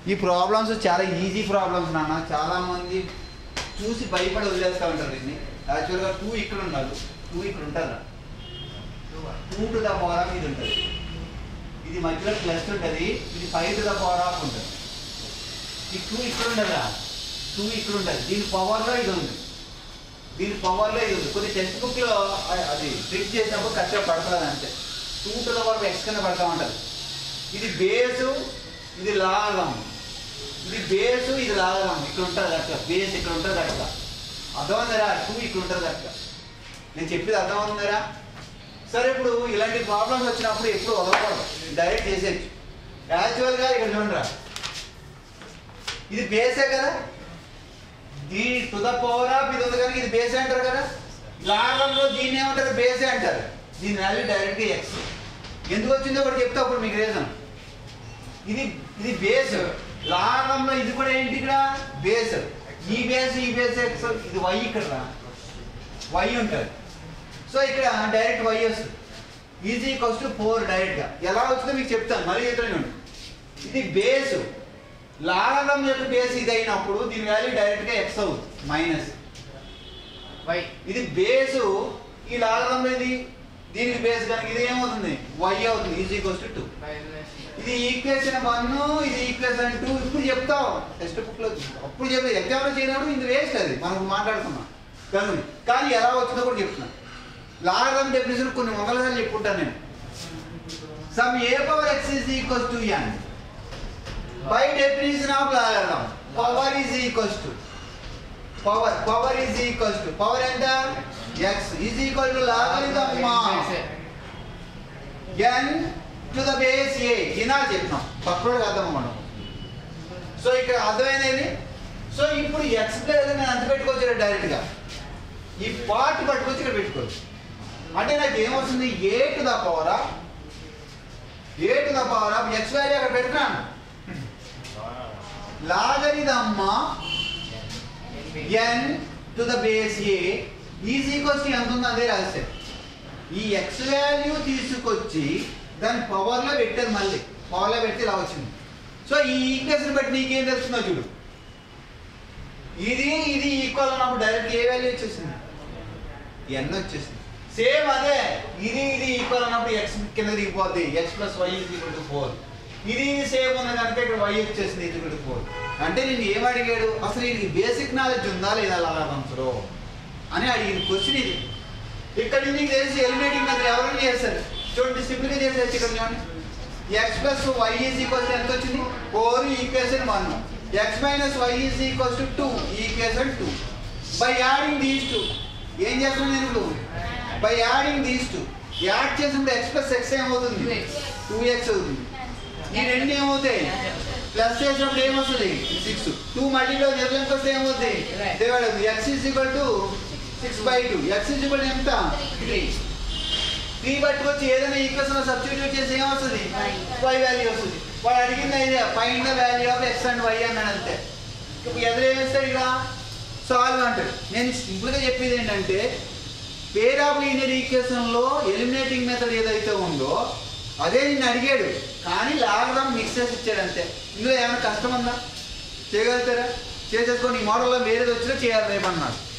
ఈ ప్రాబ్లమ్స్ చాలా easy problems నాన్న చాలా మంది చూసి భయపడి వదిలేస్తూ ఉంటారు దీన్ని యాక్చువల్గా టూ ఇక్కడ ఉండాలి టూ ఇక్కడ ఉంటారా two to the power of ఇది ఉంటుంది ఇది మధ్యలో ప్లస్ ఉంటుంది ఇది five to the power of ఉంటుంది ఈ టూ ఇక్కడ ఉండదా టూ ఇక్కడ ఉంటుంది దీని పవర్లో ఇది ఉంది దీని పవర్లో ఇది ఉంది కొన్ని టెక్స్ట్ బుక్లో అది ట్రిక్ చేసినప్పుడు కరెక్ట్గా పడుతుంది అంతే two to the power X కింద పడతా ఉంటుంది ఇది బేసు ఇది లాగం ఇది బేసు ఇది లాగం ఇక్కడ ఉంటుంది కరెక్ట్గా బేస్ ఇక్కడ ఉంటుంది కరెక్ట్గా అర్థమవుతుందా టూ ఇక్కడ ఉంటుంది కరెక్ట్గా నేను చెప్పేది అర్థమవుతుందా సరే ఇప్పుడు ఇలాంటి ప్రాబ్లమ్స్ వచ్చినప్పుడు ఎప్పుడు వదలకూడదు డైరెక్ట్ చేసేయచ్చు యాక్చువల్గా ఇక్కడ చూడరా ఇది బేసే కదా దీ టు ద పవర్ ఆఫ్ ఇది ఉంది కనుక ఇది బేసే అంటారు కదా లాగంలో దీన్ని ఏమంటారు బేసే అంటారు దీని వాల్యూ డైరెక్ట్గా ఎక్స్ ఎందుకు వచ్చిందో ఒకటి చెప్తా అప్పుడు మీకు రీజన్ ఇది ఇది బేస్ లాగంలో ఇది కూడా ఏంటి ఇక్కడ బేస్ ఈ బేస్ ఈ బేస్ ఎక్స్ ఇది వై ఇక్కడ రా వై ఉంటుంది సో ఇక్కడ డైరెక్ట్ వై వస్తుంది ఈజీ ఈక్వల్స్ టు ఫోర్ డైరెక్ట్గా ఎలా వచ్చిందో మీకు చెప్తాను మళ్ళీ చెప్తాను ఇది బేస్ లాగం యొక్క బేస్ ఇది అయినప్పుడు దీని వాల్యూ డైరెక్ట్గా ఎక్స్ అవుతుంది మైనస్ వై ఇది బేసు ఈ లాగంలో ఇది దీనికి బేస్ కనుక ఇది ఏమవుతుంది వై అవుతుంది is equals to two minus ఇది ఈక్వేషన్ వన్ ఇది ఈక్వేషన్ టూ ఇప్పుడు చెప్తాం టెక్స్ట్ బుక్ లో అప్పుడు చెప్పేది ఎగ్జామ్ లో చేయనప్పుడు ఇది వేస్ట్ అది మనం మాట్లాడుతున్నాం కానీ కానీ ఎలా వచ్చిందో కూడా చెప్తున్నాను లాగం డెఫినేషన్ కొన్ని వందల సార్లు చెప్పుకుంటాను నేను some A power X is equals to N by definition of లాగం power is equals to power power is equals to power ఎంత X is equal to logarithm N to the base A ఇనాలు చెప్పినాం పక్కనోడికి అర్థం మనం so ఇక్కడ అర్థమైనది so ఇప్పుడు ఎక్స్ ప్లేస్ నేను అంత పెట్టుకోవచ్చు డైరెక్ట్గా ఈ పార్ట్ పట్టుకొచ్చి ఇక్కడ పెట్టుకోవచ్చు అంటే నాకు ఏమవుతుంది A to the power of A to the power of X value అక్కడ పెట్టుకున్నాను లాగరిథమ్మ N to the base A is equals to ఎంత ఉందో అదే రాశారు ఈ ఎక్స్ వాల్యూ తీసుకొచ్చి దాని పవర్లో పెట్టారు మళ్ళీ పవర్లో పెడితే ఇలా వచ్చింది సో ఈ ఈక్వేషన్ బట్టి నీకేం తెలుస్తుందో చూడు ఇది ఇది ఈక్వల్ అన్నప్పుడు డైరెక్ట్ ఏ వాల్యూ వచ్చేసింది ఎన్ వచ్చేసింది సేమ్ అదే ఇది ఇది ఈక్వల్ అన్నప్పుడు ఎక్స్ కింద దిగిపోద్ది X plus Y is equal to four ఇది ఇది సేమ్ ఉంది కనుక ఇక్కడ వై వచ్చేసింది ఈక్వల్ టు ఫోర్ అంటే నేను ఏం అడిగాడు అసలు ఇది బేసిక్ నాలెడ్జ్ ఉందా లేదా లాభంలో అని అడిగిన క్వశ్చన్ ఇది ఇక్కడ నుంచి నీకు తెలిసి ఎలిమినేటింగ్ మెథడ్ ఎవరైనా చేస్తారు చూడండి సింపుల్గా చేసేసి ఇక్కడ చూడండి X plus Y is equals ఎంత వచ్చింది four equation one X minus Y is equals to two equation two by adding these two ఏం చేస్తున్నాను నేను ఇప్పుడు by adding these two add చేసినప్పుడు ఎక్స్ ప్లస్ ఎక్స్ ఏమవుతుంది 2x. టూ ఎక్స్ అవుతుంది ఈ రెండు ఏమవుతాయి ప్లస్ చేసినప్పుడు ఏమొస్తుంది సిక్స్ టూ మల్టీలో ఎంత వస్తే ఏమవుతుంది Right. డివైడ్ అవుతుంది X is equal to six by two X is equal ఎంత త్రీ త్రీ పట్టుకొచ్చి ఏదైనా ఈక్వేషన్ సబ్స్టిట్యూట్ చేసి ఏమొస్తుంది Y. వై వాల్యూ వస్తుంది వాడు అడిగింది అయితే find the value of X and Y అన్నాడు అంతే ఇప్పుడు ఎదురు ఏమిస్తాడు ఇక్కడ సాల్వ్ అంటాడు నేను సింపుల్గా చెప్పేది ఏంటంటే పేర్ ఆఫ్ లీనియర్ ఈక్వేషన్లో ఎలిమినేటింగ్ మెథడ్ ఏదైతే ఉందో అదే నిన్ను అడిగాడు కానీ లాగడం మిక్స్ చేసి ఇచ్చాడు అంతే ఇందులో ఏమైనా కష్టం ఉందా చేయగలుగుతారా చేసేసుకొని ఈ మోడల్లో వేరేది వచ్చినా చేయాలి రేపన్నాడు